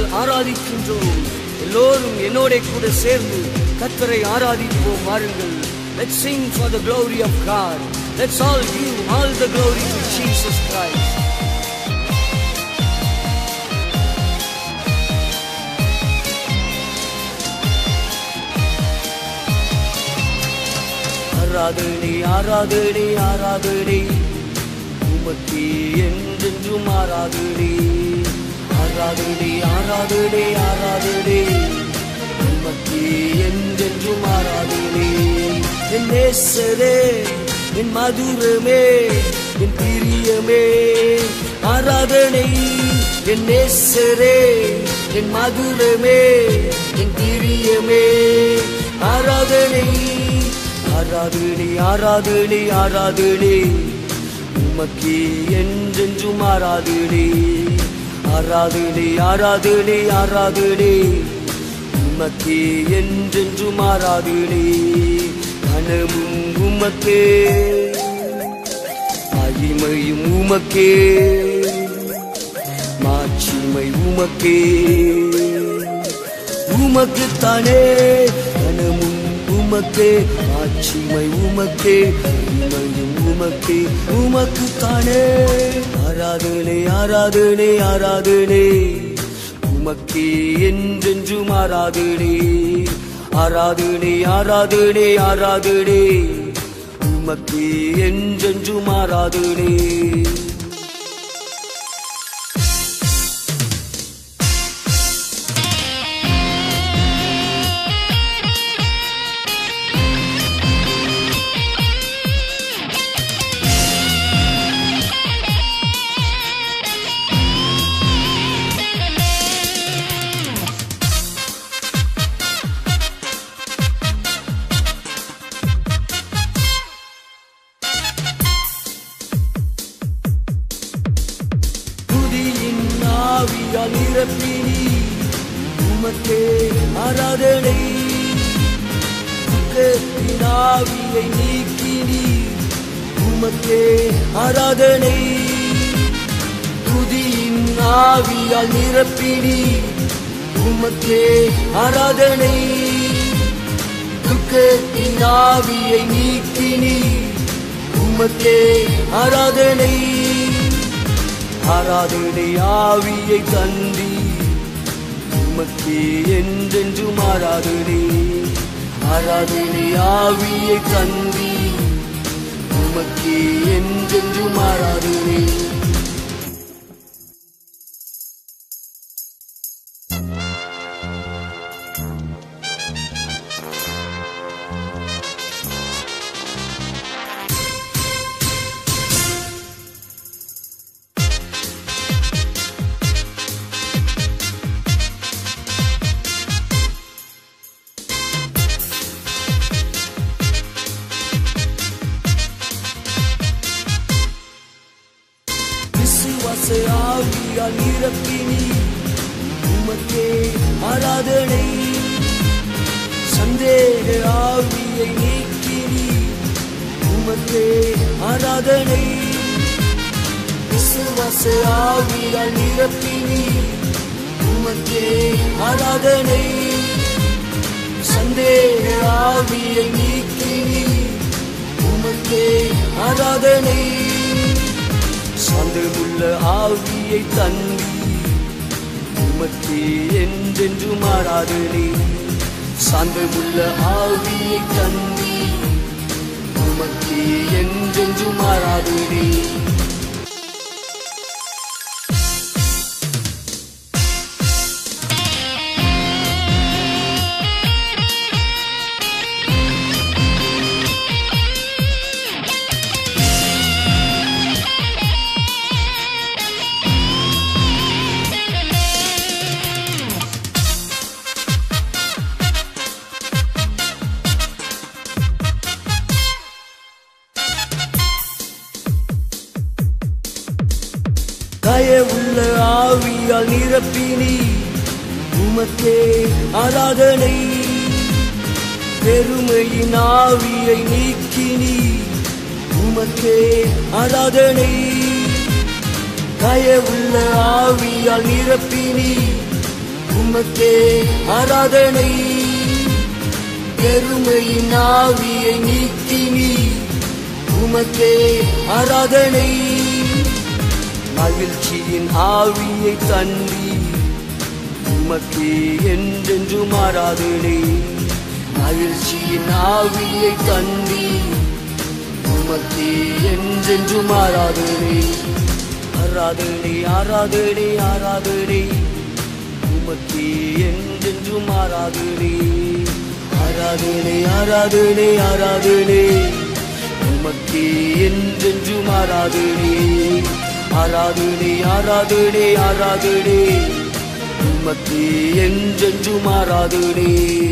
நாங்கள் ஆராதிக்கின்றோம் எல்லோரும் என்னோட கூட சேர்ந்து கர்த்தரை ஆராதிப்போம் வாருங்கள் Let's sing for the glory of God. Let's all give all the glory to Jesus Christ. ஆராதனை ஆராதனை ஆராதனை உமக்கு என்றென்றும் ஆராதனை ஆராதனை ஆராதனை ஆராதனை உமக்கு என்றென்றும் ஆராதனை என் நேசரே என் மதுரமே என் பிரியமே ஆராதனை என் நேசரே என் மதுரமே என் பிரியமே ஆராதனை ஆராதனை ஆராதனை ஆராதனை உமக்கே என்றென்றும் ஆராதனை ஆராதனை ஆராதனை ஆராதனை உமக்கே என்றென்றும் ஆராதனை கனமும் உமக்கே மகிமையும் உமக்கே மாட்சிமை உமக்கே உமக்குத்தானே கனமும் உமக்கே ஆட்சிமை உமக்கே உண்மையும் உமக்கே உமக்குத்தானே ஆராதனை ஆராதனை ஆராதனை உமக்கே என்றென்றும் ஆராதனை ஆராதனை ஆராதனை ஆராதனை உமக்கே என்றென்றும் ஆராதனை துதியின் ஆவியால் நிரப்பினி உமக்கே ஆராதனை துக்கத்தின் ஆவியை நீக்கினி உமக்கே ஆராதனை துதியின் ஆவியால் நிரப்பினி உமக்கே ஆராதனை துக்கத்தின் ஆவியை நீக்கினி உமக்கே ஆராதனை ஆராதனை ஆவியை தந்தி உமக்கே என்றென்றும் ஆராதனை ஆராதனை ஆவியை தந்தி உமக்கே என்றென்றும் ஆராதனை விசுவாச ஆவியால் நிரப்பினி உமக்கே ஆராதனை சந்தேக ஆவியை நீக்கினி உமக்கே ஆராதனை விசுவாச ஆவியால் நிரப்பினி உமக்கே ஆராதனை சந்தேக ஆவியை நீக்கினி உமக்கே ஆராதனை சாந்தமுள்ள ஆவியை தந்தி உமக்கே என்றென்றும் ஆராதனை சாந்தமுள்ள ஆவியை தந்தி உமக்கே என்றென்றும் ஆராதனை தயவுள்ள ஆவியால் நிரப்பினி உமக்கே ஆராதனை பெருமையின் ஆவியை நீக்கினி உமக்கே ஆராதனை தயவுள்ள ஆவியால் நிரப்பினி உமக்கே ஆராதனை பெருமையின் ஆவியை நீக்கினி உமக்கே ஆராதனை மகிழ்ச்சியின் ஆவியை தந்தி உமக்கே என்றென்றும் ஆராதனை மகிழ்ச்சியின் ஆவியை தந்தி உமக்கே என்றென்றும் ஆராதனை ஆராதனை ஆராதனை ஆராதனை உமக்கே என்றென்றும் ஆராதனை ஆராதனை ஆராதனை ஆராதனை உமக்கே என்றென்றும் ஆராதனை ஆராதனை ஆராதனை ஆராதனை உமக்கே என்றென்றும் ஆராதனை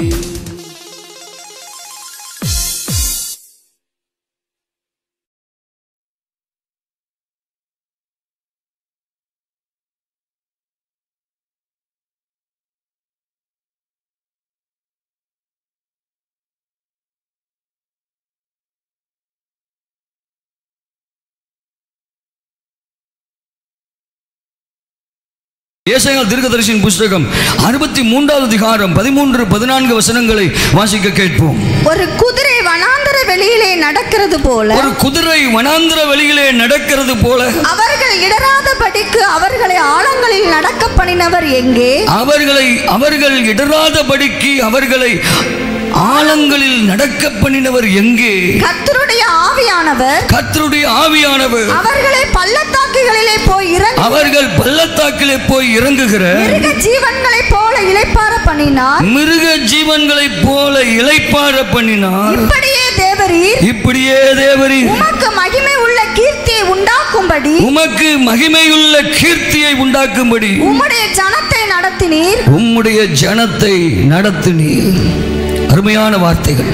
ஏசாயால் தீர்க்கதரிசியின் புஸ்தகம் அறுபத்தி மூன்றாவது அதிகாரம் பதிமூன்று பதினான்கு வசனங்களை வாசிக்க கேட்போம் ஒரு குதிரை வனாந்தர வெளியிலே நடக்கிறது போல ஒரு குதிரை வனாந்திர வெளியிலே நடக்கிறது போல அவர்கள் இடராதபடிக்கு அவர்களை ஆழங்களில் நடக்க பண்ணினவர் எங்கே அவர்களை அவர்கள் இடராதபடிக்கு அவர்களை ஆழங்களில் நடக்க பண்ணினவர் எங்கே கர்த்தருடைய ஆவியானவர் கர்த்தருடைய ஆவியானவர் அவர்களை பள்ளத்தாக்குகளிலே போய் இறங்கி அவர்கள் பள்ளத்தாக்கிலே போய் இறங்குகிற மிருக ஜீவன்களைப் போல இளைப்பார பண்ணினார் மிருக ஜீவன்களைப் போல இளைப்பாற பண்ணினார் இப்படியே தேவரீர் இப்படியே தேவரி உமக்கு மகிமை உள்ள கீர்த்தியை உண்டாக்கும்படி உமக்கு மகிமையுள்ள கீர்த்தியை உண்டாக்கும்படி உம்முடைய ஜனத்தை நடத்தினீர் உம்முடைய ஜனத்தை நடத்தினீர் அருமையான வார்த்தைகள்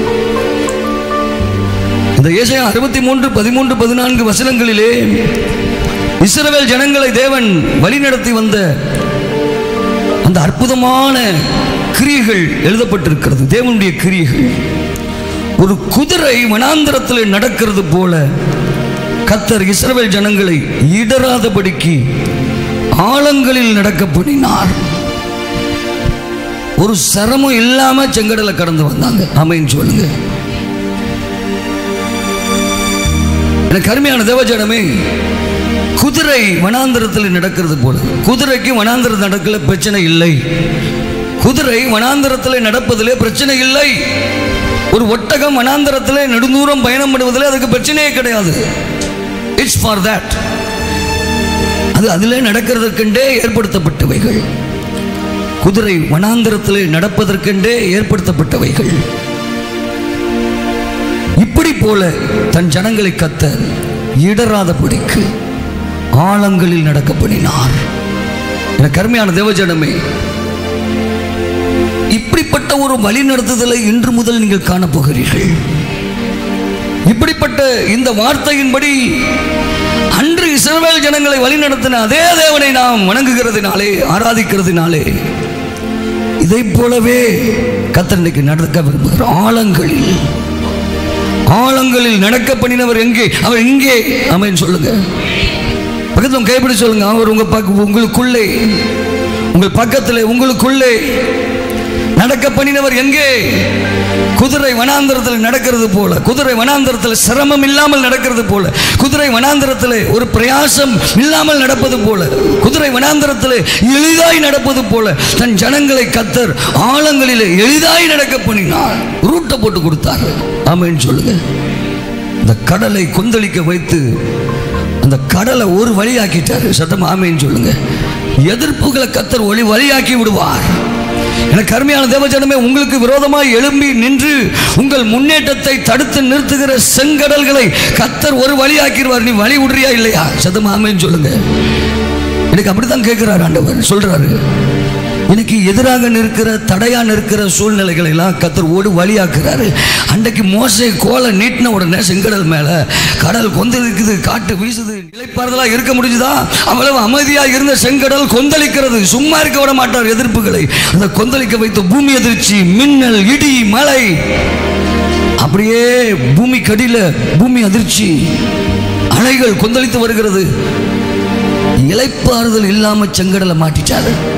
இந்த ஏசாயா அறுபத்தி மூன்று பதிமூன்று பதினான்கு வசனங்களிலே இஸ்ரவேல் ஜனங்களை தேவன் வழிநடத்தி வந்த அந்த அற்புதமான கிரியைகள் எழுதப்பட்டிருக்கிறது தேவனுடைய கிரியைகள் ஒரு குதிரை வனாந்திரத்தில் நடக்கிறது போல கத்தர் இஸ்ரவேல் ஜனங்களை இடராதபடிக்கு ஆழங்களில் நடக்க பண்ணினார் ஒரு சிரமம் இல்லாம செங்கடலை கடந்து வந்தாங்க அமைன்னு சொல்லுங்க எனக்கு அருமையான தேவஜனமே குதிரை வனாந்திரத்தில் நடக்கிறது போல குதிரைக்கு வனாந்திரம் நடக்கல பிரச்சனை இல்லை குதிரை வனாந்திரத்தில் நடப்பதிலே பிரச்சனை இல்லை ஒரு ஒட்டகம் வனாந்திரத்தில் நெடுந்தூரம் பயணம் பண்ணுவதில் அதுக்கு பிரச்சனையே கிடையாது இட்ஸ் ஃபார் தட் அது அதிலே நடக்கிறதற்கென்றே ஏற்படுத்தப்பட்டவைகள் குதிரை வனாந்திரத்திலே நடப்பதற்கென்றே ஏற்படுத்தப்பட்டவைகள் இப்படி போல தன் ஜனங்களை கத்த இடராதபடிக்கு ஆழங்களில் நடக்க பண்ணினார் எனக்கு அருமையான தேவஜனமே இப்படிப்பட்ட ஒரு வழி நடத்துதலை இன்று முதல் நீங்கள் காணப்போகிறீர்கள் இப்படிப்பட்ட இந்த வார்த்தையின்படி அன்று இஸ்ரவேல் ஜனங்களை வழிநடத்தின அதே தேவனை நாம் வணங்குகிறதுனாலே ஆராதிக்கிறதுனாலே இதை போலவே கத்தர் இன்னைக்கு நடக்க விரும்புகிறார் ஆழங்களில் ஆழங்களில் நடக்க பண்ணினவர் எங்கே அவர் எங்கே அமைன்னு சொல்லுங்க பக்கத்தில் கைப்பிடி சொல்லுங்க அவர் உங்க பக்க உங்களுக்குள்ளே உங்கள் பக்கத்தில் உங்களுக்குள்ளே நடக்க பண்ணினவர் எங்கே குதிரை வனாந்தரத்தில் நடக்கிறது போல குதிரை வனாந்தரத்தில் சிரமம் இல்லாமல் நடக்கிறது போல குதிரை வனாந்தரத்தில் ஒரு பிரயாசம் இல்லாமல் நடப்பது போல குதிரை வனாந்தரத்தில் எளிதாய் நடப்பது போல தன் ஜனங்களை கத்தர் ஆழங்களிலே எளிதாய் நடக்க பண்ணினார் ரூட்டை போட்டு கொடுத்தார் ஆமென்னு சொல்லுங்க இந்த கடலை கொந்தளிக்க வைத்து அந்த கடலை ஒரு வழியாக்கிட்டார் சத்தம் ஆமைன்னு சொல்லுங்க எதிர்ப்புகளை கத்தர் ஒளி வழியாக்கி விடுவார் எனக்கு அருமையான தேவஜனமே உங்களுக்கு விரோதமாய் எழும்பி நின்று உங்கள் முன்னேற்றத்தை தடுத்து நிறுத்துகிற செங்கடல்களை கத்தர் ஒரு வழியாக்கிடுவார் நீ வழி விடுறியா இல்லையா சத்தம் ஆமைன்னு சொல்லுங்க எனக்கு அப்படித்தான் கேட்கிறார் ஆண்டவர் சொல்றாரு இன்னைக்கு எதிராக நிற்கிற தடையா நிற்கிற சூழ்நிலைகளை எல்லாம் கத்தர் ஓடு வழியாக்குறாரு அன்றைக்கு மோசை கோலை நீட்டின உடனே செங்கடல் மேல கடல் கொந்தளிக்குது காட்டு வீசுது நிலைப்பாறுதலா இருக்க முடிஞ்சுதா அவ்வளவு அமைதியா இருந்த செங்கடல் கொந்தளிக்கிறது சும்மா இருக்க விட மாட்டார் எதிர்ப்புகளை அந்த கொந்தளிக்க வைத்த பூமி எதிர்ச்சி மின்னல் இடி மழை அப்படியே பூமி கடியில பூமி அதிர்ச்சி அலைகள் கொந்தளித்து வருகிறது இலைப்பாறுதல் இல்லாம செங்கடலை மாட்டிட்டாரு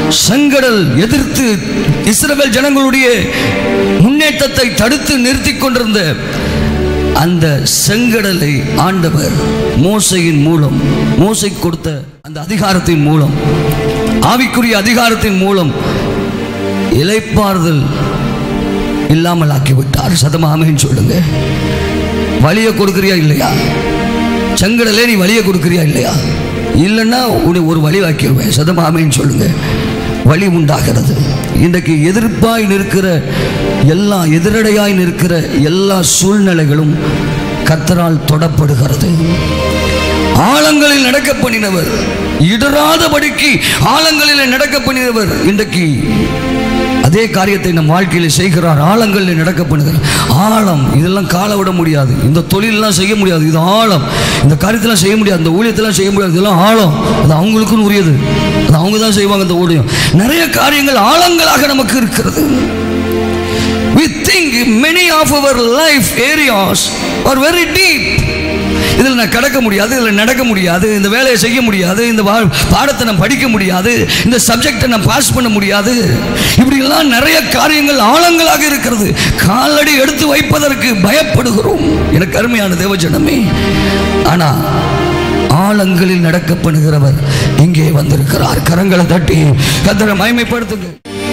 செங்கடல் எதிர்த்து இஸ்ரவேல் ஜனங்களுடைய முன்னேற்றத்தை தடுத்து நிறுத்தி கொண்டிருந்த அந்த செங்கடலை ஆண்டவர் மோசையின் மூலம் மோசை கொடுத்த அந்த அதிகாரத்தின் மூலம் ஆவிக்குரிய அதிகாரத்தின் மூலம் இலைப்பாறுதல் இல்லாமல் ஆக்கிவிட்டார் சதமாமேன்னு சொல்லுங்க வழியை கொடுக்குறியா இல்லையா செங்கடலே நீ வழியை கொடுக்குறியா இல்லையா இல்லைன்னா உன்னை ஒரு வழி வாக்கிடுவேன் சதமாமேன்னு சொல்லுங்க வழி உண்டாகிறது இன்றைக்கு எதிர்ப்பாய் நிற்கிற எல்லா எதிரடையாய் நிற்கிற எல்லா சூழ்நிலைகளும் கத்தரால் தொடப்படுகிறது ஆழங்களில் நடக்க பண்ணினவர் இடராதபடிக்கு ஆழங்களில் நடக்க பண்ணினவர் இன்றைக்கு அதே காரியத்தை நம் வாழ்க்கையில் செய்கிறார் ஆழங்களில் நடக்க பண்ணுகிறார் ஆழம் இதெல்லாம் கால விட முடியாது இந்த தொழிலெல்லாம் செய்ய முடியாது இது ஆழம் இந்த காரியத்தெல்லாம் செய்ய முடியாது இந்த ஊழியத்தெல்லாம் செய்ய முடியாது இதெல்லாம் ஆழம் அது அவங்களுக்குன்னு உரியது அது அவங்க தான் செய்வாங்க இந்த ஊழியம் நிறைய காரியங்கள் ஆழங்களாக நமக்கு இருக்கிறது we think many of our life areas are very deep இதில் நான் கடக்க முடியாது இதில் நடக்க முடியாது இந்த வேலையை செய்ய முடியாது இந்த வா- பாடத்தை நான் படிக்க முடியாது இந்த சப்ஜெக்டை நான் பாஸ் பண்ண முடியாது இப்படியெல்லாம் நிறைய காரியங்கள் ஆழங்களாக இருக்கிறது காலடி எடுத்து வைப்பதற்கு பயப்படுகிறோம் எனக்கு அருமையான தேவஜனமே ஆனா ஆழங்களில் நடக்கப்படுகிறவர் இங்கே வந்திருக்கிறார் கரங்களை தட்டி கத்தரை மகிமைப்படுத்துங்க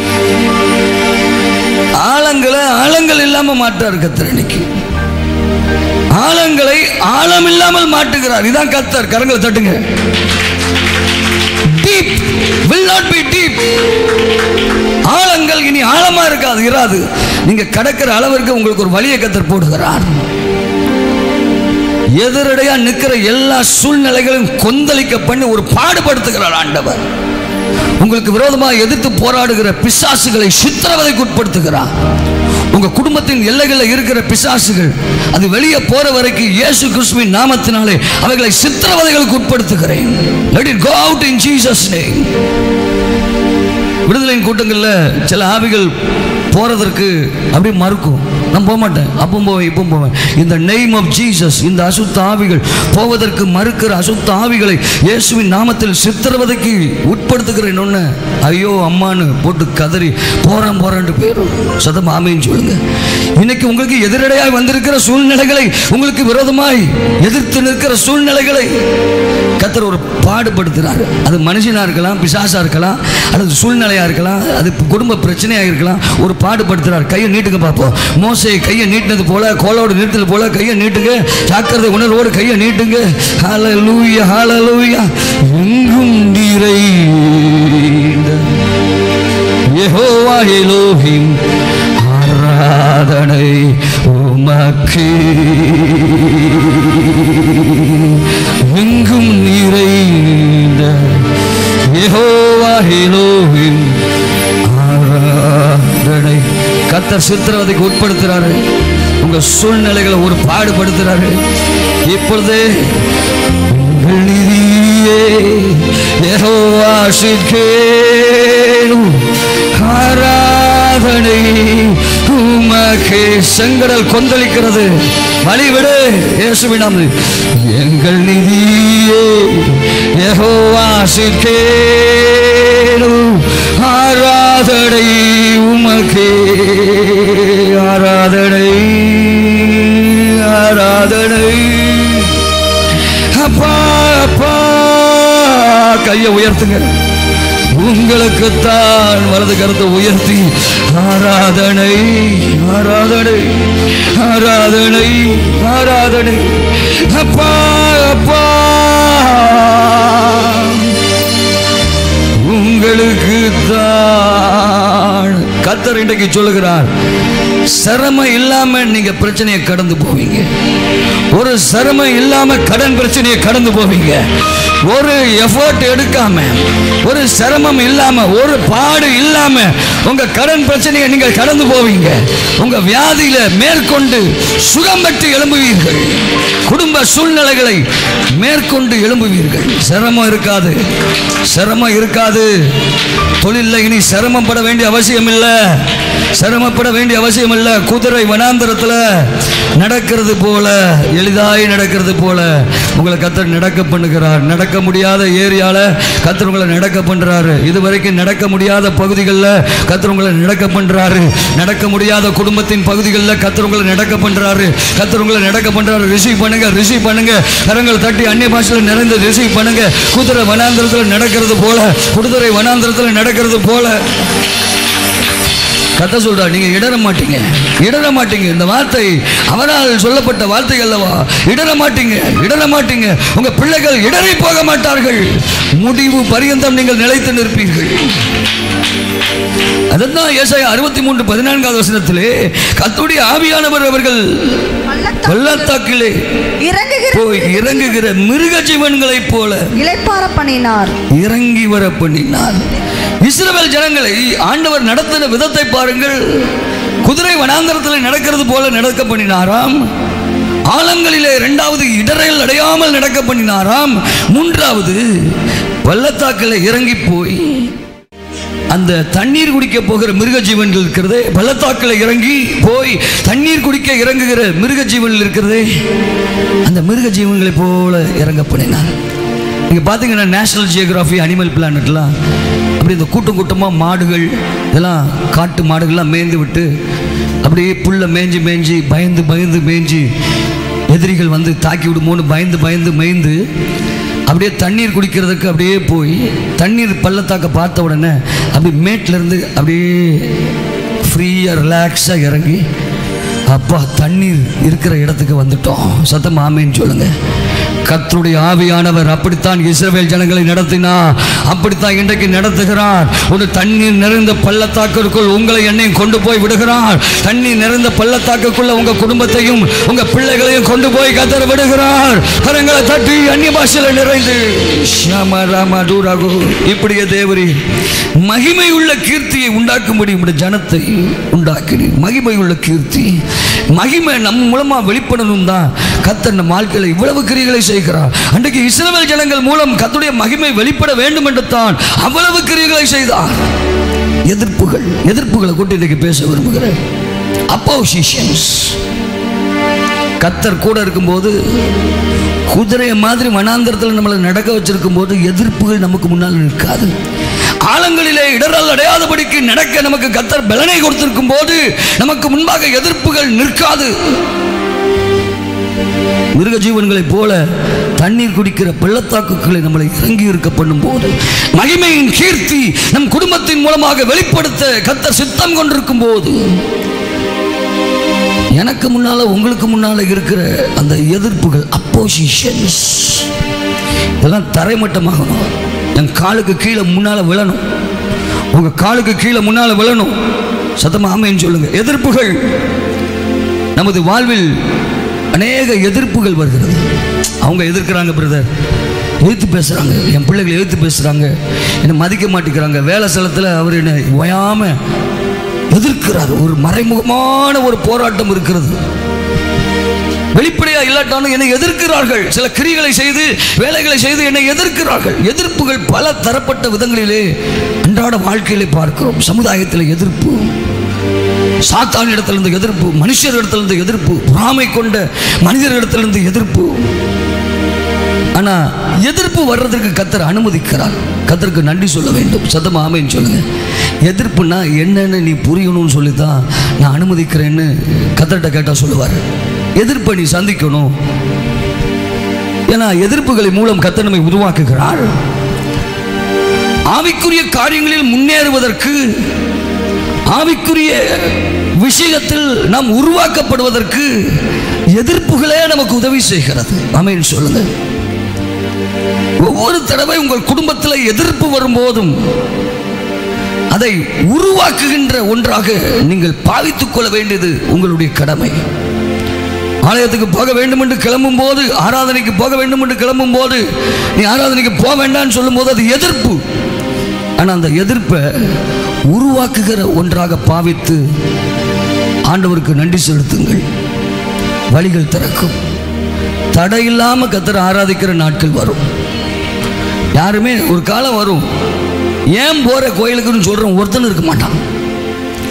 ஆழங்களை ஆழங்கள் இல்லாம மாட்டார் கத்தர் இன்னைக்கு ஆழங்களை ஆழம் இல்லாமல் மாட்டுகிறார் இதான் கத்தர் கரங்களை தட்டுங்க deep will not be deep ஆழங்கள் இனி ஆழமா இருக்காது இராது நீங்க கடக்கிற அளவிற்கு உங்களுக்கு ஒரு வழியை கத்தர் போடுகிறார் எதிரடையா நிற்கிற எல்லா சூழ்நிலைகளும் கொந்தளிக்க பண்ணி ஒரு பாடுபடுத்துகிறார் ஆண்டவர் உங்களுக்கு விரோதமாக எதிர்த்து போராடுகிற பிசாசுகளை சித்திரவதைக்கு உட்படுத்துகிறார் உங்க குடும்பத்தின் எல்லைகளில் இருக்கிற பிசாசுகள் அது வெளியே போற வரைக்கும் இயேசு கிறிஸ்துவின் நாமத்தினாலே அவைகளை சித்திரவதைகளுக்கு உட்படுத்துகிறேன் let it go out in jesus name விடுதலையின் கூட்டங்களில் சில ஆவிகள் போறதற்கு அப்படியே மறுக்கும் நான் போக மாட்டேன் அப்பவும் போவேன் இப்பவும் போவேன் இந்த நெய்ம் ஆஃப் ஜீசஸ் இந்த அசுத்த ஆவிகள் போவதற்கு மறுக்கிற அசுத்த ஆவிகளை இயேசுவின் நாமத்தில் சித்திரவதைக்கு உட்படுத்துகிறேன் ஒன்று ஐயோ அம்மான்னு போட்டு கதறி போறேன் போறேன்ட்டு பேரும் சதம் ஆமைன்னு சொல்லுங்க இன்னைக்கு உங்களுக்கு எதிரடையாய் வந்திருக்கிற சூழ்நிலைகளை உங்களுக்கு விரோதமாய் எதிர்த்து நிற்கிற சூழ்நிலைகளை கத்தர் ஒரு பாடுபடுத்துறார் அது மனுஷனா இருக்கலாம் பிசாசா இருக்கலாம் அல்லது சூழ்நிலையா இருக்கலாம் அது குடும்ப பிரச்சனையா இருக்கலாம் ஒரு பாடுபடுத்துறார் கையை நீட்டுங்க பார்ப்போம் மோசை கையை நீட்டினது போல கோலோடு நிறுத்தது போல கையை நீட்டுங்க ஜாக்கிரதை உணர்வோடு கையை நீட்டுங்க ஹalleluya ஹalleluya எங்கும் நிறைந்த யெகோவா எலோஹிம் ஆராதனை உமக்கு எங்கும் நிறைந்த யெகோவா எலோஹிம் ஆராதனை கத்தர் சித்திரவதைக்கு உட்படுத்துறாரு உங்க சூழ்நிலைகளை ஒரு பாடுபடுத்துறாரு இப்பொழுதே உங்கள் நிதியே யெகோவா சிற்கேனும் ஆராதனை உமக்கே செங்கடல் கொந்தளிக்கிறது வழிவிடு இயேசுவிடம் எங்கள் நிதியே யெகோவா சிற்கேனும் ஆராதனை உமக்கே ஆராதனை ஆராதனை அப்பா அப்பா கையை உயர்த்துங்க உங்களுக்குத்தான் வலது கருத்தை உயர்த்தி ஆராதனை ஆராதனை ஆராதனை ஆராதனை அப்பா அப்பா உங்களுக்கு தான் கத்தர் இன்றைக்கு சொல்லுகிறார் சிரமம் இல்லாம நீங்க பிரச்சனையை கடந்து போவீங்க ஒரு சிரமம் இல்லாம கடன் பிரச்சனையை கடந்து போவீங்க ஒரு எஃபோர்ட் எடுக்காம ஒரு சிரமம் இல்லாம ஒரு பாடு இல்லாம உங்க கடன் பிரச்சனையை நீங்கள் கடந்து போவீங்க உங்க வியாதியில மேற்கொண்டு சுகம் பெற்று எழும்புவீர்கள் குடும்ப சூழ்நிலைகளை மேற்கொண்டு எழும்புவீர்கள் சிரமம் இருக்காது சிரமம் இருக்காது தொழிலில் இனி சிரமப்பட வேண்டிய அவசியம் இல்லை சிரமப்பட வேண்டிய அவசியம் மாத்திரமல்ல குதிரை வனாந்தரத்தில் நடக்கிறது போல எளிதாய் நடக்கிறது போல உங்களை கத்தர் நடக்க பண்ணுகிறார் நடக்க முடியாத ஏரியால கத்தர் உங்களை நடக்க பண்றாரு இது வரைக்கும் நடக்க முடியாத பகுதிகளில் கத்தர் உங்களை நடக்க பண்றாரு நடக்க முடியாத குடும்பத்தின் பகுதிகளில் கத்தர் உங்களை நடக்க பண்றாரு கத்தர் உங்களை நடக்க பண்றாரு ரிசீவ் பண்ணுங்க ரிசீவ் பண்ணுங்க கரங்கள் தட்டி அந்நிய பாஷையில் நிறைந்து ரிசீவ் பண்ணுங்க குதிரை வனாந்திரத்தில் நடக்கிறது போல குதிரை வனாந்திரத்தில் நடக்கிறது போல கத்த சொல்றா நீங்க இடற மாட்டீங்க இடற மாட்டீங்க இந்த வார்த்தை அவரால் சொல்லப்பட்ட வார்த்தை அல்லவா இடற மாட்டீங்க இடற மாட்டீங்க உங்க பிள்ளைகள் இடறி போக மாட்டார்கள் முடிவு பரியந்தம் நீங்கள் நிலைத்து நிற்பீர்கள் அதான் ஏசாயா அறுபத்தி மூன்று பதினான்காவது வசனத்திலே கத்துடைய ஆவியானவர் அவர்கள் பள்ளத்தாக்கு பள்ளத்தாக்கிலே இறங்குகிற போய் இறங்குகிற மிருக ஜீவன்களைப் போல இளைப்பார பண்ணினார் இறங்கி வர பண்ணினார் இஸ்ரவேல் ஜனங்களை ஆண்டவர் நடத்தின விதத்தை பாருங்கள் குதிரை வனாந்தரத்தில் நடக்கிறது போல நடக்க பண்ணினாராம் ஆழங்களிலே இரண்டாவது இடரல் அடையாமல் நடக்க பண்ணினாராம் மூன்றாவது பள்ளத்தாக்கில் இறங்கி போய் அந்த தண்ணீர் குடிக்க போகிற மிருக ஜீவன்கள் இருக்கிறதே பள்ளத்தாக்கில் இறங்கி போய் தண்ணீர் குடிக்க இறங்குகிற மிருக ஜீவன்கள் இருக்கிறதே அந்த மிருக ஜீவன்களை போல இறங்க பண்ணினார் நீங்க பார்த்தீங்கன்னா நேஷனல் ஜியோகிராஃபி அனிமல் பிளானட்லாம் அப்படி இந்த கூட்டம் கூட்டமாக மாடுகள் இதெல்லாம் காட்டு மாடுகள்லாம் மேய்ந்து விட்டு அப்படியே புல்லை மேய்ஞ்சி மேய்ஞ்சி பயந்து பயந்து மேய்ஞ்சி எதிரிகள் வந்து தாக்கி விடுமோன்னு பயந்து பயந்து மேய்ந்து அப்படியே தண்ணீர் குடிக்கிறதுக்கு அப்படியே போய் தண்ணீர் பள்ளத்தாக்க பார்த்த உடனே அப்படி மேட்ல இருந்து அப்படியே ஃப்ரீயாக ரிலாக்ஸாக இறங்கி அப்பா தண்ணீர் இருக்கிற இடத்துக்கு வந்துட்டோம் சத்தம் ஆமேன்னு சொல்லுங்க கர்த்தருடைய ஆவியானவர் அப்படித்தான் இஸ்ரவேல் ஜனங்களை நடத்தினா அப்படித்தான் இன்றைக்கு நடத்துகிறார் ஒரு தண்ணீர் நிறைந்த பள்ளத்தாக்கிற்குள் உங்களை என்னையும் கொண்டு போய் விடுகிறார் தண்ணீர் நிறைந்த பள்ளத்தாக்குக்குள்ள உங்க குடும்பத்தையும் உங்க பிள்ளைகளையும் கொண்டு போய் கத்தர் விடுகிறார் கரங்களை தட்டி அந்நிய பாஷையில நிறைந்து ஷாமா ராமா டூராகு இப்படியே தேவரி மகிமை உள்ள கீர்த்தியை உண்டாக்கும்படி உடைய ஜனத்தை உண்டாக்கினீர் மகிமை உள்ள கீர்த்தி மகிமை நம் மூலமா வெளிப்படணும் தான் கத்தர் நம் வாழ்க்கையில் இவ்வளவு கிரிகளை செய்கிறார் அன்றைக்கு இஸ்ரவேல் ஜனங்கள் மூலம் கத்துடைய மகிமை வெளிப்பட வேண்டும் என்று தான் அவ்வளவு கிரிகளை செய்தார் எதிர்ப்புகள் எதிர்ப்புகளை கொண்டு இன்றைக்கு பேச விரும்புகிறேன் அப்போசிஷன்ஸ் கத்தர் கூட இருக்கும்போது குதிரையை மாதிரி வனாந்தரத்தில் நம்மளை நடக்க வச்சிருக்கும் போது எதிர்ப்புகள் நமக்கு முன்னால் நிற்காது ஆழங்களிலே இடரால் அடையாதபடிக்கு நடக்க நமக்கு கத்தர் பலனை கொடுத்திருக்கும் போது நமக்கு முன்பாக எதிர்ப்புகள் நிற்காது மிருக ஜீவன்களைப் போல தண்ணீர் குடிக்கிற பள்ளத்தாக்குகளை நம்மளை இறங்கி இருக்க பண்ணும் போது மகிமையின் கீர்த்தி நம் குடும்பத்தின் மூலமாக வெளிப்படுத்த கத்தர் சித்தம் கொண்டிருக்கும் போது எனக்கு முன்னால உங்களுக்கு முன்னால இருக்கிற அந்த எதிர்ப்புகள் அப்போசிஷன்ஸ் இதெல்லாம் தரைமட்டமாகணும் என் காலுக்கு கீழே முன்னால விழணும் உங்க காலுக்கு கீழே முன்னால விழணும் சத்தமா ஆமைன்னு சொல்லுங்க எதிர்ப்புகள் நமது வாழ்வில் அநேக எதிர்ப்புகள் வருகிறது அவங்க எதிர்க்கிறாங்க பிரதர் எதிர்த்து பேசுகிறாங்க என் பிள்ளைகளை எதிர்த்து பேசுகிறாங்க என்னை மதிக்க மாட்டேங்கிறாங்க வேலை ஸ்தலத்தில் அவர் என்னை ஓயாம எதிர்க்கிறார் ஒரு மறைமுகமான ஒரு போராட்டம் இருக்கிறது வெளிப்படையா இல்லாட்டாலும் என்னை எதிர்க்கிறார்கள் சில கிரிகளை செய்து வேலைகளை செய்து என்னை எதிர்க்கிறார்கள் எதிர்ப்புகள் பல தரப்பட்ட விதங்களிலே அன்றாட வாழ்க்கையிலே பார்க்கிறோம் சமுதாயத்தில் எதிர்ப்பு சாத்தான் இடத்திலிருந்து எதிர்ப்பு மனுஷர் இடத்திலிருந்து எதிர்ப்பு பொறாமை கொண்ட மனிதர் இடத்திலிருந்து எதிர்ப்பு ஆனா எதிர்ப்பு வர்றதுக்கு கத்தர் அனுமதிக்கிறார் கத்தருக்கு நன்றி சொல்ல வேண்டும் சத்தமா ஆமைன்னு சொல்லுங்க எதிர்ப்புனா என்னன்னு நீ புரியணும்னு சொல்லி தான் நான் அனுமதிக்கிறேன்னு கத்தர்கிட்ட கேட்டால் சொல்லுவார் எதிர்ப்பை நீ சந்திக்கணும் ஏன்னா எதிர்ப்புகளை மூலம் கத்தர் நம்மை உருவாக்குகிறார் ஆவிக்குரிய காரியங்களில் முன்னேறுவதற்கு ஆவிக்குரிய விஷயத்தில் நாம் உருவாக்கப்படுவதற்கு எதிர்ப்புகளே நமக்கு உதவி செய்கிறது ஆமென் சொல்லுங்க ஒவ்வொரு தடவை உங்கள் குடும்பத்தில் எதிர்ப்பு வரும்போதும் அதை உருவாக்குகின்ற ஒன்றாக நீங்கள் பாவித்துக் கொள்ள வேண்டியது உங்களுடைய கடமை ஆலயத்துக்கு போக வேண்டும் என்று கிளம்பும் போது ஆராதனைக்கு போக வேண்டும் என்று கிளம்பும் போது நீ ஆராதனைக்கு போக வேண்டாம்னு சொல்லும்போது அது எதிர்ப்பு ஆனால் அந்த எதிர்ப்பை உருவாக்குகிற ஒன்றாக பாவித்து ஆண்டவருக்கு நன்றி செலுத்துங்கள் வழிகள் திறக்கும் தடையில்லாம கத்தரை ஆராதிக்கிற நாட்கள் வரும் யாருமே ஒரு காலம் வரும் ஏன் போற கோயிலுக்குன்னு சொல்றோம் ஒருத்தனும் இருக்க மாட்டான்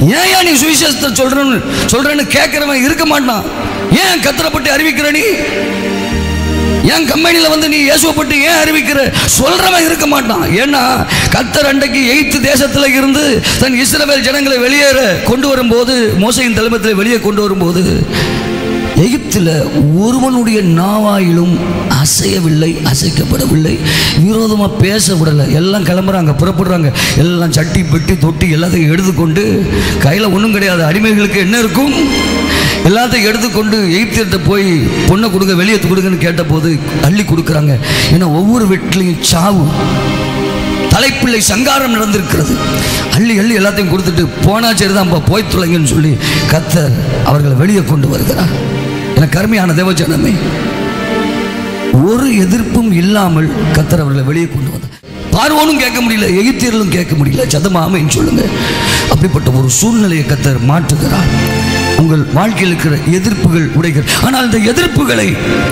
ஏன் நீ சுவிசேஷத்தை சொல்றன்னு சொல்றேன்னு கேட்கிறவன் இருக்க மாட்டான் ஏன் கத்தரை பற்றி அறிவிக்கிற நீ ஏன் கம்பெனியில் வந்து நீ இயேசுவை பற்றி ஏன் அறிவிக்கிற சொல்றவன் இருக்க மாட்டான் ஏன்னா கத்தர் அன்றைக்கு எய்த்து தேசத்துல இருந்து தன் இஸ்ரவேல் ஜனங்களை வெளியேற கொண்டு வரும்போது மோசையின் தலைமத்தில் வெளியே கொண்டு வரும்போது எகிப்தில் ஒருவனுடைய நாவாயிலும் அசையவில்லை அசைக்கப்படவில்லை விரோதமாக பேச விடலை எல்லாம் கிளம்புறாங்க புறப்படுறாங்க எல்லாம் சட்டி பெட்டி தொட்டி எல்லாத்தையும் எடுத்துக்கொண்டு கையில் ஒன்றும் கிடையாது அடிமைகளுக்கு என்ன இருக்கும் எல்லாத்தையும் எடுத்துக்கொண்டு எகிப்தியர்கிட்ட போய் பொண்ணை கொடுங்க வெளியே கொடுங்கன்னு கேட்டபோது அள்ளி கொடுக்குறாங்க ஏன்னா ஒவ்வொரு வீட்லேயும் சாவு தலைப்பிள்ளை சங்காரம் நடந்திருக்கிறது அள்ளி அள்ளி எல்லாத்தையும் கொடுத்துட்டு போனா சரிதான்ப்பா போய் தொலைங்கன்னு சொல்லி கத்தர் அவர்களை வெளியே கொண்டு வருகிறார் எனக்கு அருமையான தேவஜனமே ஒரு எதிர்ப்பும் இல்லாமல் கத்தர் அவர்களை வெளியே கொண்டு வந்தார் பார்வோனும் கேட்க முடியல எகிப்தியர்களும் கேட்க முடியல சதமாமைன்னு சொல்லுங்க அப்படிப்பட்ட ஒரு சூழ்நிலையை கத்தர் மாற்றுகிறார் உங்கள் வாழ்க்கையில் இருக்கிற எதிர்ப்புகள் உடைகள் ஆனால் இந்த எதிர்ப்புகளை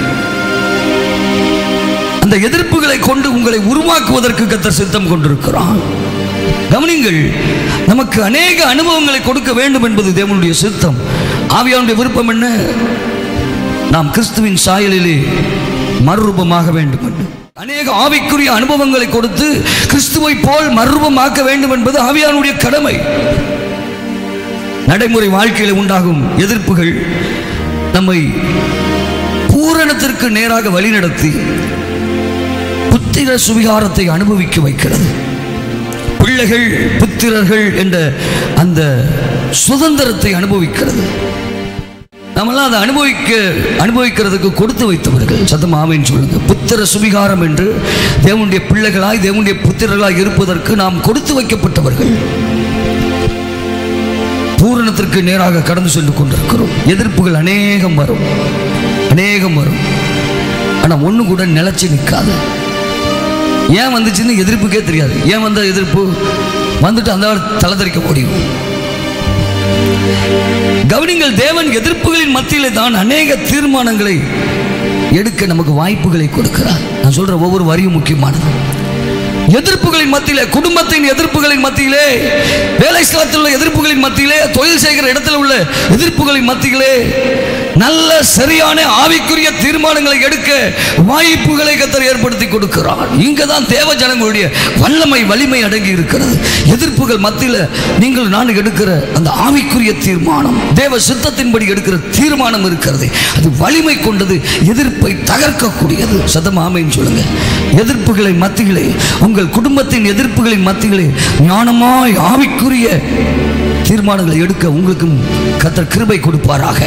அந்த எதிர்ப்புகளை கொண்டு உங்களை உருவாக்குவதற்கு கத்தர் சித்தம் கொண்டிருக்கிறான் கவனிங்கள் நமக்கு அநேக அனுபவங்களை கொடுக்க வேண்டும் என்பது தேவனுடைய சித்தம் ஆவியானுடைய விருப்பம் என்ன நாம் கிறிஸ்துவின் சாயலிலே மறுரூபமாக வேண்டும் என்று அநேக ஆவிக்குரிய அனுபவங்களை கொடுத்து கிறிஸ்துவை போல் மறுரூபமாக்க வேண்டும் என்பது ஆவியானுடைய கடமை நடைமுறை வாழ்க்கையில் உண்டாகும் எதிர்ப்புகள் நம்மை பூரணத்திற்கு நேராக வழிநடத்தி புத்திர சுவிகாரத்தை அனுபவிக்க வைக்கிறது பிள்ளைகள் புத்திரர்கள் என்ற அந்த சுதந்திரத்தை அனுபவிக்கிறது நம்மளாம் அதை அனுபவிக்க அனுபவிக்கிறதுக்கு கொடுத்து வைத்தவர்கள் சத்தம் ஆமைன்னு சொல்லுங்க புத்திர சுவிகாரம் என்று தேவனுடைய பிள்ளைகளாய் தேவனுடைய புத்திரர்களாய் இருப்பதற்கு நாம் கொடுத்து வைக்கப்பட்டவர்கள் பூரணத்திற்கு நேராக கடந்து சென்று கொண்டிருக்கிறோம் எதிர்ப்புகள் அநேகம் வரும் அநேகம் வரும் ஆனால் ஒன்று கூட நிலைச்சு நிற்காது ஏன் வந்துச்சுன்னு எதிர்ப்புக்கே தெரியாது ஏன் வந்த எதிர்ப்பு வந்துட்டு அந்த தலை தெறிக்க முடியும் கவனிங்கள் தேவன் எதிர்ப்புகளின் மத்தியிலே தான் அநேக தீர்மானங்களை எடுக்க நமக்கு வாய்ப்புகளை கொடுக்கிறார் நான் சொல்ற ஒவ்வொரு வரியும் முக்கியமானது எதிர்ப்புகளின் மத்தியிலே குடும்பத்தின் எதிர்ப்புகளின் மத்தியிலே வேலை ஸ்தலத்தில் உள்ள எதிர்ப்புகளின் மத்தியிலே தொழில் செய்கிற இடத்துல உள்ள எதிர்ப்புகளின் மத்தியிலே நல்ல சரியான ஆவிக்குரிய தீர்மானங்களை எடுக்க வாய்ப்புகளை கத்தர் ஏற்படுத்தி கொடுக்கிறார் இங்க தான் தேவ ஜனங்களுடைய வல்லமை வலிமை அடங்கி இருக்கிறது எதிர்ப்புகள் மத்தியில் நீங்கள் நான் எடுக்கிற அந்த ஆவிக்குரிய தீர்மானம் தேவ சித்தத்தின்படி எடுக்கிற தீர்மானம் இருக்கிறது அது வலிமை கொண்டது எதிர்ப்பை தகர்க்கக்கூடியது சதம் ஆமைன்னு சொல்லுங்க எதிர்ப்புகளை மத்தியிலே உங்கள் குடும்பத்தின் எதிர்ப்புகளின் மத்தியிலே ஞானமாய் ஆவிக்குரிய தீர்மானங்களை எடுக்க உங்களுக்கும் கத்தர் கிருபை கொடுப்பாராக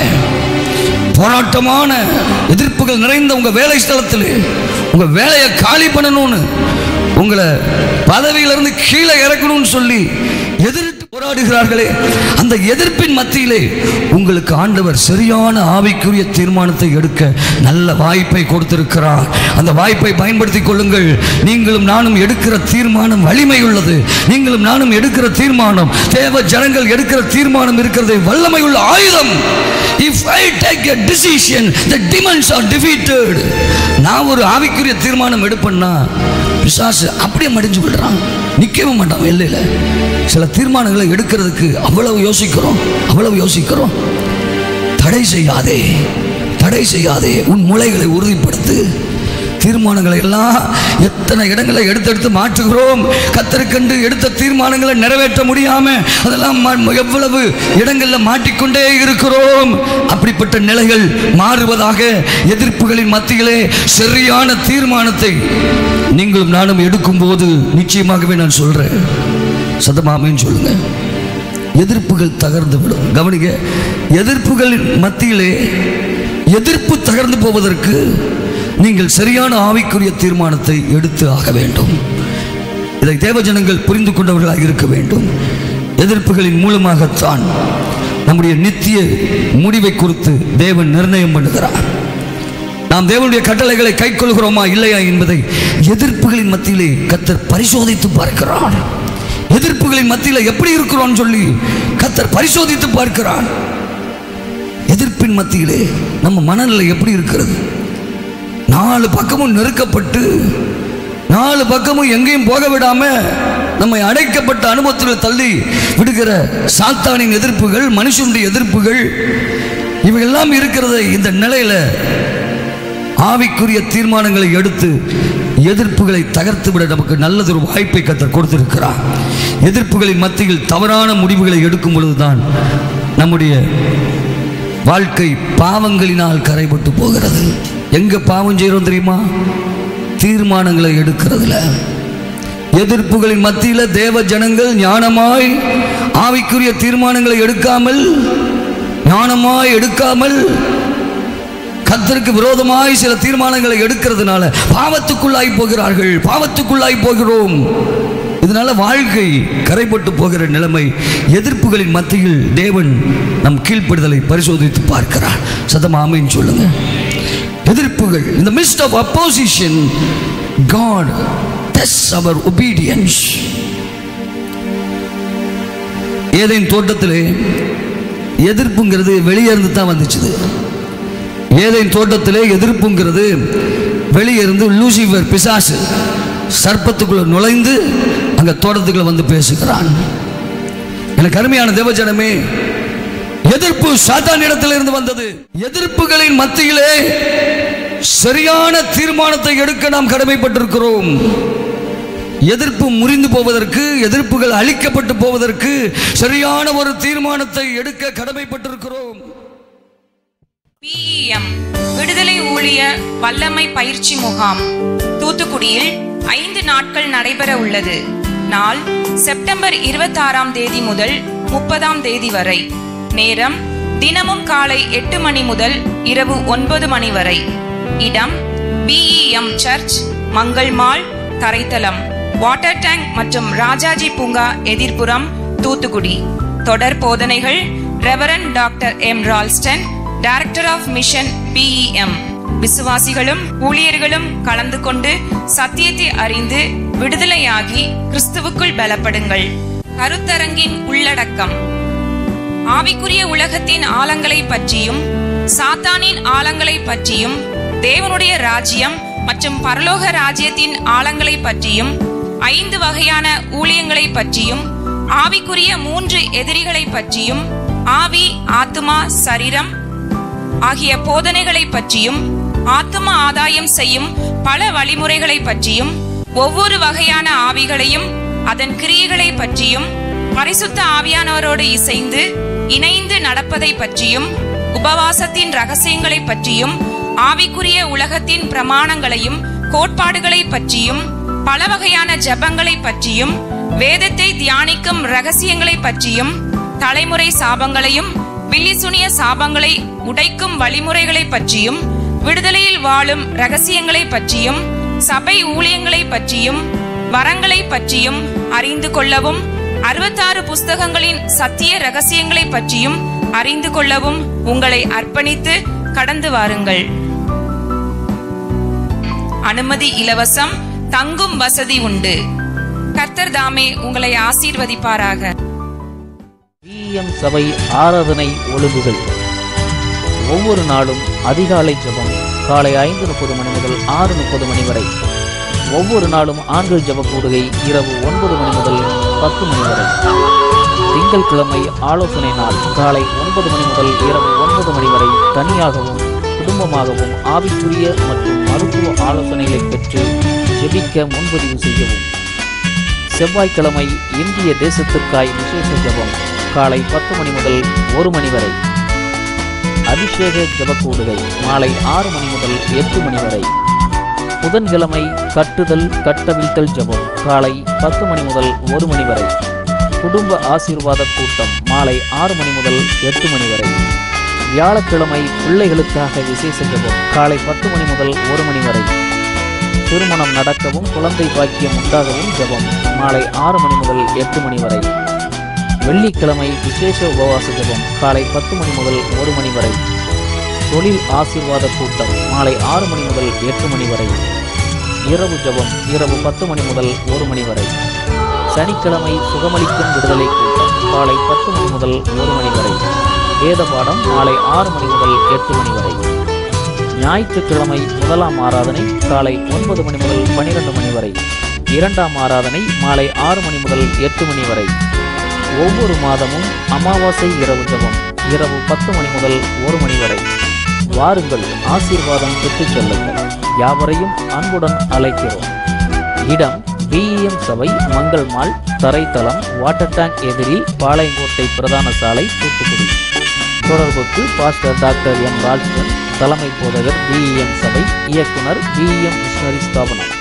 போராட்டமான எதிர்ப்புகள் நிறைந்த உங்க வேலை ஸ்தலத்தில் உங்க வேலையை காலி பண்ணணும்னு உங்களை பதவியிலிருந்து கீழே இறக்கணும்னு சொல்லி எதிர்த்து போராடுகிறார்களே அந்த எதிர்ப்பின் மத்தியிலே உங்களுக்கு ஆண்டவர் சரியான ஆவிக்குரிய தீர்மானத்தை எடுக்க நல்ல வாய்ப்பை கொடுத்திருக்கிறார் அந்த வாய்ப்பை பயன்படுத்திக் கொள்ளுங்கள் நீங்களும் நானும் எடுக்கிற தீர்மானம் வலிமை உள்ளது நீங்களும் நானும் எடுக்கிற தீர்மானம் தேவ ஜனங்கள் எடுக்கிற தீர்மானம் இருக்கிறது வல்லமை உள்ள ஆயுதம் if I take a decision the demons are defeated நான் ஒரு ஆவிக்குரிய தீர்மானம் எடுப்பேன்னா பிசாசு அப்படியே மடிஞ்சு விடுறான் நிற்கவே மாட்டான் எல்லையில் சில தீர்மானங்களை எடுக்கிறதுக்கு அவ்வளவு யோசிக்கிறோம் அவ்வளவு யோசிக்கிறோம் தடை செய்யாதே தடை செய்யாதே உன் மூளைகளை உறுதிப்படுத்து தீர்மானங்களை எல்லாம் எத்தனை இடங்களை எடுத்தெடுத்து மாற்றுகிறோம் கத்தருக்கண்டு எடுத்த தீர்மானங்களை நிறைவேற்ற முடியாம அதெல்லாம் ம- எவ்வளவு இடங்கள்ல மாட்டிக்கொண்டே இருக்கிறோம் அப்படிப்பட்ட நிலைகள் மாறுவதாக எதிர்ப்புகளின் மத்தியிலே சரியான தீர்மானத்தை நீங்களும் நானும் எடுக்கும்போது நிச்சயமாகவே நான் சொல்றேன் சதமாமேன்னு சொல்லுங்க எதிர்ப்புகள் தகர்ந்து விடும் கவனிங்க எதிர்ப்புகளின் மத்தியிலே எதிர்ப்பு தகர்ந்து போவதற்கு நீங்கள் சரியான ஆவிக்குரிய தீர்மானத்தை எடுத்து ஆக வேண்டும் இதை தேவஜனங்கள் புரிந்து கொண்டவர்களாக இருக்க வேண்டும் எதிர்ப்புகளின் மூலமாகத்தான் நம்முடைய நித்திய முடிவை குறித்து தேவன் நிர்ணயம் பண்ணுகிறார் நாம் தேவனுடைய கட்டளைகளை கைக்கொள்கிறோமா இல்லையா என்பதை எதிர்ப்புகளின் மத்தியிலே கத்தர் பரிசோதித்து பார்க்கிறார் எதிர்ப்புகளின் மத்தியில் எப்படி இருக்கிறோம் சொல்லி கத்தர் பரிசோதித்து பார்க்கிறார் எதிர்ப்பின் மத்தியிலே நம்ம மனநிலை எப்படி இருக்கிறது நாலு பக்கமும் நெருக்கப்பட்டு நாலு பக்கமும் எங்கேயும் போக விடாம நம்மை அடைக்கப்பட்ட அனுபவத்தில் தள்ளி விடுகிற சாத்தானின் எதிர்ப்புகள் மனுஷனுடைய எதிர்ப்புகள் இவையெல்லாம் இருக்கிறது இந்த நிலையில ஆவிக்குரிய தீர்மானங்களை எடுத்து எதிர்ப்புகளை தகர்த்து விட நமக்கு நல்லதொரு வாய்ப்பை கத்தர் கொடுத்திருக்கிறார் எதிர்ப்புகளின் மத்தியில் தவறான முடிவுகளை எடுக்கும் பொழுதுதான் நம்முடைய வாழ்க்கை பாவங்களினால் கரைபட்டு போகிறது எங்க பாவம் செய்கிறோம் தெரியுமா தீர்மானங்களை எடுக்கிறதுல எதிர்ப்புகளின் மத்தியில் தேவ ஜனங்கள் ஞானமாய் ஆவிக்குரிய தீர்மானங்களை எடுக்காமல் ஞானமாய் எடுக்காமல் கர்த்தருக்கு விரோதமாய் சில தீர்மானங்களை எடுக்கிறதுனால பாவத்துக்குள்ளாய் போகிறார்கள் பாவத்துக்குள்ளாய் போகிறோம் இதனால வாழ்க்கை கரைபட்டு போகிற நிலைமை எதிர்ப்புகளின் மத்தியில் தேவன் நம் கீழ்ப்படுதலை பரிசோதித்து பார்க்கிறார் சதம் ஆமைன்னு சொல்லுங்க எதிர்ப்புகள் இந்த mist of opposition God test our obedience Eden தோட்டத்திலே எதிர்ப்புங்கிறது வெளியே இருந்து தான் வந்துச்சுது ஏதேன் தோட்டத்திலே எதிர்ப்புங்கிறது வெளியே இருந்து லூசிஃபர் பிசாசு சர்ப்பத்துக்குள்ள நுழைந்து அங்க தோட்டத்துக்குள்ள வந்து பேசுகிறான் எனக்கு அருமையான தேவஜனமே எதிர்ப்பு சாத்தான் இடத்திலிருந்து வந்தது எதிர்ப்புகளின் மத்தியிலே சரியான தீர்மானத்தை எடுக்க நாம் கடமைப்பட்டிருக்கிறோம் எதிர்ப்பு முறிந்து போவதற்கு எதிர்ப்புகள் அழிக்கப்பட்டு போவதற்கு சரியான ஒரு தீர்மானத்தை எடுக்க கடமைப்பட்டிருக்கிறோம் பிஇஎம் விடுதலை ஊழிய வல்லமை பயிற்சி முகாம் தூத்துக்குடியில் ஐந்து நாட்கள் நடைபெற உள்ளது நாள் செப்டம்பர் இருபத்தாறாம் தேதி முதல் முப்பதாம் தேதி வரை நேரம் தினமும் காலை எட்டு மணி முதல் இரவு ஒன்பது மணி வரை இடம் பிஇஎம் சர்ச் மங்கள் மால் தரைத்தளம் வாட்டர் டேங்க் மற்றும் ராஜாஜி பூங்கா எதிர்ப்புறம் தூத்துக்குடி தொடர் போதனைகள் reverend doctor M Ralston director of mission BEM விசுவாசிகளும் ஊழியர்களும் கலந்து கொண்டு சத்தியத்தை அறிந்து விடுதலையாகி கிறிஸ்துவுக்குள் பலப்படுங்கள் கருத்தரங்கின் உள்ளடக்கம் ஆவிக்குரிய உலகத்தின் ஆழங்களை பற்றியும் சாத்தானின் ஆழங்களை பற்றியும் தேவனுடைய ராஜ்யம் மற்றும் பரலோக ராஜ்யத்தின் ஆழங்களை பற்றியும் ஐந்து வகையான ஊழியங்களை பற்றியும் ஆவிக்குரிய மூன்று எதிரிகளை பற்றியும் ஆவி ஆத்துமா சரீரம் ஆகிய போதனைகளை பற்றியும் ஆத்தும ஆதாயம் செய்யும் பல வழிமுறைகளை பற்றியும் ஒவ்வொரு வகையான ஆவிகளையும் அதன் கிரியைகளை பற்றியும் பரிசுத்த ஆவியானவரோடு இசைந்து இணைந்து நடப்பதை பற்றியும் உபவாசத்தின் ரகசியங்களை பற்றியும் ஆவிக்குரிய உலகத்தின் பிரமாணங்களையும் கோட்பாடுகளை பற்றியும் பல வகையான ஜெபங்களை பற்றியும் வேதத்தை தியானிக்கும் ரகசியங்களை பற்றியும் தலைமுறை சாபங்களையும் பில்லிசுனிய சாபங்களை உடைக்கும் வழிமுறைகளை பற்றியும் விடுதலையில் வாழும் ரகசியங்களை பற்றியும் சபை ஊழியங்களை பற்றியும் வரங்களை பற்றியும் அறிந்து கொள்ளவும் அறுபத்தாறு புஸ்தகங்களின் சத்திய ரகசியங்களை பற்றியும் அறிந்து கொள்ளவும் உங்களை அர்ப்பணித்து கடந்து வாருங்கள் அனுமதி இலவசம் தங்கும் வசதி உண்டு கர்த்தர் தாமே உங்களை ஆசீர்வதிப்பாராக பிஎம் சபை ஆராதனை ஒழுங்குகள் ஒவ்வொரு நாளும் அதிகாலை ஜெபம் காலை ஐந்து முப்பது மணி முதல் ஆறு முப்பது மணி வரை ஒவ்வொரு நாளும் ஆண்கள் ஜெப கூடுகை இரவு ஒன்பது மணி முதல் பத்து மணி வரை திங்கட்கிழமை ஆலோசனை நாள் காலை ஒன்பது மணி முதல் இரவு ஒன்பது மணி வரை தனியாகவும் குடும்பமாகவும் ஆவிக்குரிய மற்றும் மருத்துவ ஆலோசனைகளை பெற்று ஜெபிக்க முன்பதிவு செய்யவும் செவ்வாய்க்கிழமை இந்திய தேசத்திற்காய் விசேஷ ஜெபம் காலை பத்து மணி முதல் ஒரு மணி வரை அபிஷேக ஜெபக்கூடுகை மாலை ஆறு மணி முதல் எட்டு மணி வரை புதன்கிழமை கட்டுதல் கட்டவிழ்த்தல் ஜெபம் காலை பத்து மணி முதல் ஒரு மணி வரை குடும்ப ஆசீர்வாத கூட்டம் மாலை ஆறு மணி முதல் எட்டு மணி வரை வியாழக்கிழமை பிள்ளைகளுக்காக விசேஷ ஜெபம் காலை பத்து மணி முதல் ஒரு மணி வரை திருமணம் நடக்கவும் குழந்தை பாக்கியம் உண்டாகவும் ஜெபம் மாலை ஆறு மணி முதல் எட்டு மணி வரை வெள்ளிக்கிழமை விசேஷ உபவாச ஜெபம் காலை பத்து மணி முதல் ஒரு மணி வரை தொழில் ஆசீர்வாத கூட்டம் மாலை ஆறு மணி முதல் எட்டு மணி வரை இரவு ஜெபம் இரவு பத்து மணி முதல் ஒரு மணி வரை சனிக்கிழமை சுகமளிக்கும் விடுதலை கூட்டம் காலை பத்து மணி முதல் ஒரு மணி வரை வேத பாடம் மாலை ஆறு மணி முதல் எட்டு மணி வரை ஞாயிற்றுக்கிழமை முதலாம் ஆராதனை காலை ஒன்பது மணி முதல் பனிரெண்டு மணி வரை இரண்டாம் ஆராதனை மாலை ஆறு மணி முதல் எட்டு மணி வரை ஒவ்வொரு மாதமும் அமாவாசை இரவு ஜெபம் இரவு பத்து மணி முதல் ஒரு மணி வரை வாருங்கள் ஆசீர்வாதம் பெற்றுச் செல்லுங்கள் யாவரையும் அன்புடன் அழைக்கிறோம் இடம் பிஇஎம் சபை மங்கள் மால் தரைத்தளம் வாட்டர் டேங்க் எதிரில் பாளையங்கோட்டை பிரதான சாலை தூத்துக்குடி தொடர்புக்கு பாஸ்டர் டாக்டர் எம் ராஜ்வன் தலைமை போதகர் பிஇஎம் சபை இயக்குனர் பிஇஎம் மிஷனரி ஸ்தாபனம்